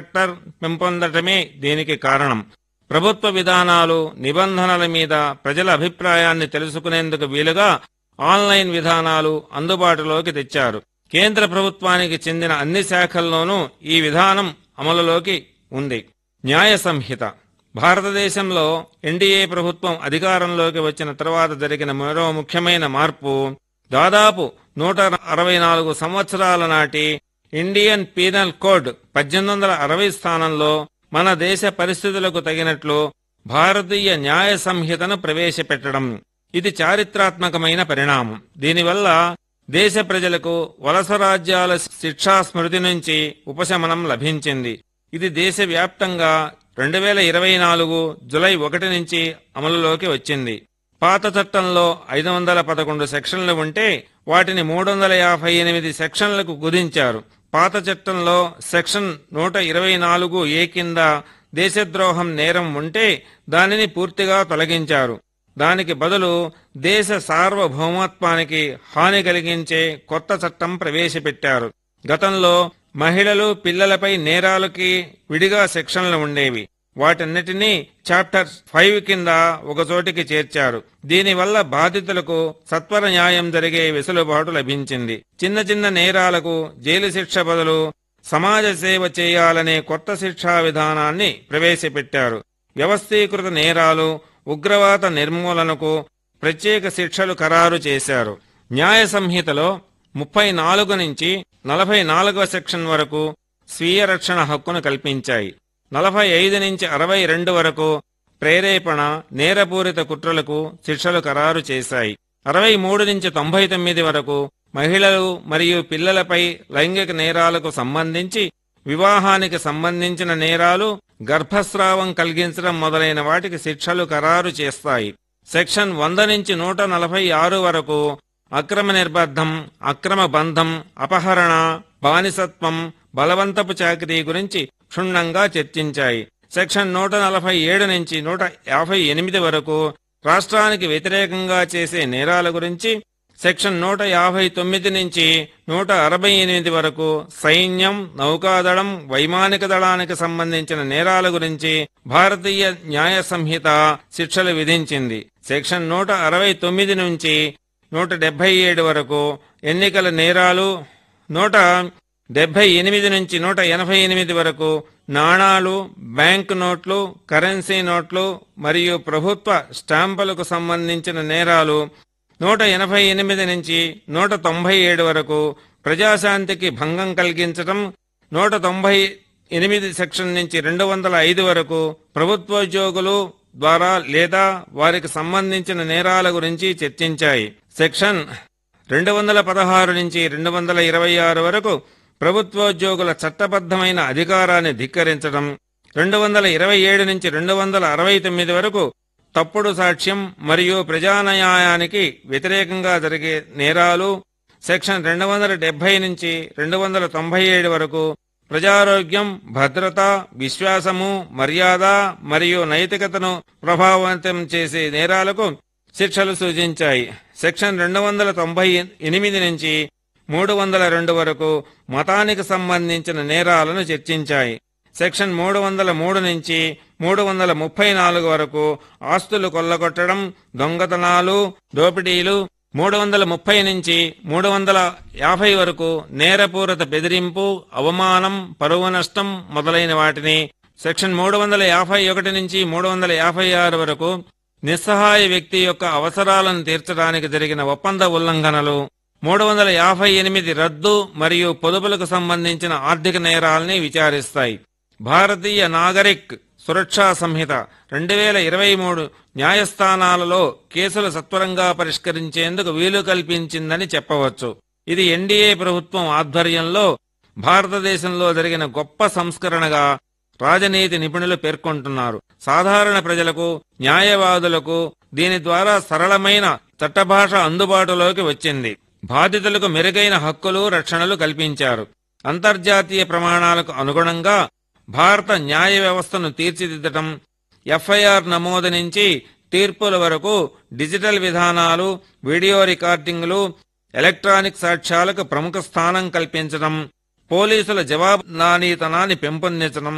factor పెంపొందటమే దీనికి కారణం ప్రభుత్వ విధానాలు నిబంధనల మీద ప్రజల అభిప్రాయాన్ని తెలుసుకునేందుకు వీలుగా ఆన్లైన్ విధానాలు అందుబాటులోకి తెచ్చారు కేంద్ర ప్రభుత్వానికి చెందిన అన్ని శాఖల్లోనూ ఈ విధానం అమలులోకి ఉంది న్యాయ సంహిత భారతదేశంలో ఎన్డీఏ ప్రభుత్వం అధికారంలోకి వచ్చిన తర్వాత జరిగిన మరో ముఖ్యమైన మార్పు దాదాపు నూట అరవై నాలుగు సంవత్సరాల నాటి ఇండియన్ పీనల్ కోడ్ పద్దెనిమిది వందల అరవై స్థానంలో మన దేశ పరిస్థితులకు తగినట్లు భారతీయ న్యాయ సంహితను ప్రవేశపెట్టడం ఇది చారిత్రాత్మకమైన పరిణామం దీనివల్ల దేశ ప్రజలకు వలస రాజ్యాల శిక్షా స్మృతి నుంచి ఉపశమనం లభించింది ఇది దేశవ్యాప్తంగా రెండు వేల ఇరవై నాలుగు జులై ఒకటి నుంచి అమలులోకి వచ్చింది పాత చట్టంలో ఐదు వందల పదకొండు సెక్షన్లు ఉంటే వాటిని మూడు వందల యాభై ఎనిమిది సెక్షన్లకు కుదించారు పాత చట్టంలో సెక్షన్ నూట ఇరవై నాలుగు ఏ కింద దేశద్రోహం నేరం ఉంటే దానిని పూర్తిగా తొలగించారు దానికి బదులు దేశ సార్వభౌమత్వానికి హాని కలిగించే కొత్త చట్టం ప్రవేశపెట్టారు గతంలో మహిళలు పిల్లలపై నేరాలకి విడిగా సెక్షన్లు ఉండేవి వాటన్నిటినీ చాప్టర్ ఫైవ్ కింద ఒక చోటికి చేర్చారు దీనివల్ల బాధితులకు సత్వర న్యాయం జరిగే వెసులుబాటు లభించింది చిన్న చిన్న నేరాలకు జైలు శిక్ష బదులు సమాజ సేవ చేయాలనే కొత్త శిక్షా విధానాన్ని ప్రవేశపెట్టారు వ్యవస్థీకృత నేరాలు ఉగ్రవాద నిర్మూలనకు ప్రత్యేక శిక్షలు ఖరారు చేశారు న్యాయ సంహితలో ముప్పై నాలుగు నుంచి నలభై నాలుగవ సెక్షన్ వరకు స్వీయ రక్షణ హక్కును కల్పించాయి నలభై ఐదు నుంచి అరవై రెండు వరకు ప్రేరేపణ నేరపూరిత కుట్రలకు శిక్షలు ఖరారు చేశాయి అరవై మూడు నుంచి తొంభై తొమ్మిది వరకు మహిళలు మరియు పిల్లలపై లైంగిక నేరాలకు సంబంధించి వివాహానికి సంబంధించిన నేరాలు గర్భస్రావం కలిగించడం మొదలైన వాటికి శిక్షలు ఖరారు చేస్తాయి సెక్షన్ వంద నుంచి నూట నలభై ఆరు వరకు అక్రమ నిర్బద్ధం అక్రమ బంధం అపహరణ బానిసత్వం బలవంతపు చాకరీ గురించి క్షుణ్ణంగా చర్చించాయి సెక్షన్ నూట నలభై ఏడు నుంచి నూట యాభై ఎనిమిది వరకు రాష్ట్రానికి వ్యతిరేకంగా చేసే నేరాల గురించి సెక్షన్ నూట యాభై తొమ్మిది నుంచి నూట అరవై ఎనిమిది వరకు సైన్యం నౌకాదళం వైమానిక దళానికి సంబంధించిన నేరాల గురించి భారతీయ న్యాయ సంహిత శిక్షలు విధించింది సెక్షన్ నూట అరవై తొమ్మిది నుంచి నూట డెబ్బై ఏడు వరకు ఎన్నికల నేరాలు నూట డెబ్బై ఎనిమిది నుంచి నూట ఎనభై ఎనిమిది వరకు నాణాలు బ్యాంక్ నోట్లు కరెన్సీ నోట్లు మరియు ప్రభుత్వ స్టాంపులకు సంబంధించిన నేరాలు నూట ఎనభై ఎనిమిది నుంచి నూట తొంభై ఏడు వరకు ప్రజాశాంతికి భంగం కలిగించటం నూట తొంభై ఎనిమిది సెక్షన్ నుంచి రెండు వందల ఐదు వరకు ప్రభుత్వోద్యోగులు ద్వారా లేదా వారికి సంబంధించిన నేరాల గురించి చర్చించాయి సెక్షన్ రెండు వందల పదహారు నుంచి రెండు వందల ఇరవై ఆరు వరకు ప్రభుత్వోద్యోగుల చట్టబద్ధమైన అధికారాన్ని ధిక్కరించడం రెండు వందల ఇరవై ఏడు నుంచి రెండు వందల అరవై తొమ్మిది వరకు తప్పుడు సాక్ష్యం మరియు ప్రజాన్యాయానికి వ్యతిరేకంగా జరిగే నేరాలు సెక్షన్ రెండు వందల డెబ్బై నుంచి రెండు వందల తొంభై ఏడు వరకు ప్రజారోగ్యం భద్రత విశ్వాసము మర్యాద మరియు నైతికతను ప్రభావితం చేసే నేరాలకు శిక్షలు సూచించాయి సెక్షన్ రెండు వందల తొంభై ఎనిమిది నుంచి మూడు వందల రెండు వరకు మతానికి సంబంధించిన నేరాలను చర్చించాయి సెక్షన్ మూడు వందల మూడు నుంచి మూడు వందల ముప్పై నాలుగు వరకు ఆస్తులు కొల్లగొట్టడం దొంగతనాలు దోపిడీలు మూడు వందల ముప్పై నుంచి మూడు వందల యాభై వరకు నేరపూరిత బెదిరింపు అవమానం పరువు నష్టం మొదలైన వాటిని సెక్షన్ మూడు వందల యాభై ఒకటి నుంచి మూడు వందల యాభై ఆరు వరకు నిస్సహాయ వ్యక్తి యొక్క అవసరాలను తీర్చడానికి జరిగిన ఒప్పంద ఉల్లంఘనలు మూడు వందల యాభై ఎనిమిది రద్దు మరియు పొదుపులకు సంబంధించిన ఆర్థిక నేరాల్ని విచారిస్తాయి భారతీయ నాగరిక్ సురక్షా సంహిత రెండు వేల ఇరవై మూడు న్యాయస్థానాలలో కేసులు సత్వరంగా పరిష్కరించేందుకు వీలు కల్పించిందని చెప్పవచ్చు ఇది ఎన్డీఏ ప్రభుత్వం ఆధ్వర్యంలో భారతదేశంలో జరిగిన గొప్ప సంస్కరణగా రాజనీతి నిపుణులు పేర్కొంటున్నారు సాధారణ ప్రజలకు న్యాయవాదులకు దీని ద్వారా సరళమైన చట్టభాష అందుబాటులోకి వచ్చింది బాధితులకు మెరుగైన హక్కులు రక్షణలు కల్పించారు అంతర్జాతీయ ప్రమాణాలకు అనుగుణంగా భారత న్యాయ వ్యవస్థను తీర్చిదిద్దటం ఎఫ్ఐఆర్ నమోదు నుంచి తీర్పుల వరకు డిజిటల్ విధానాలు వీడియో రికార్డింగ్లు ఎలక్ట్రానిక్ సాక్ష్యాలకు ప్రముఖ స్థానం కల్పించడం పోలీసుల జవాబుదారీతనాన్ని పెంపొందించడం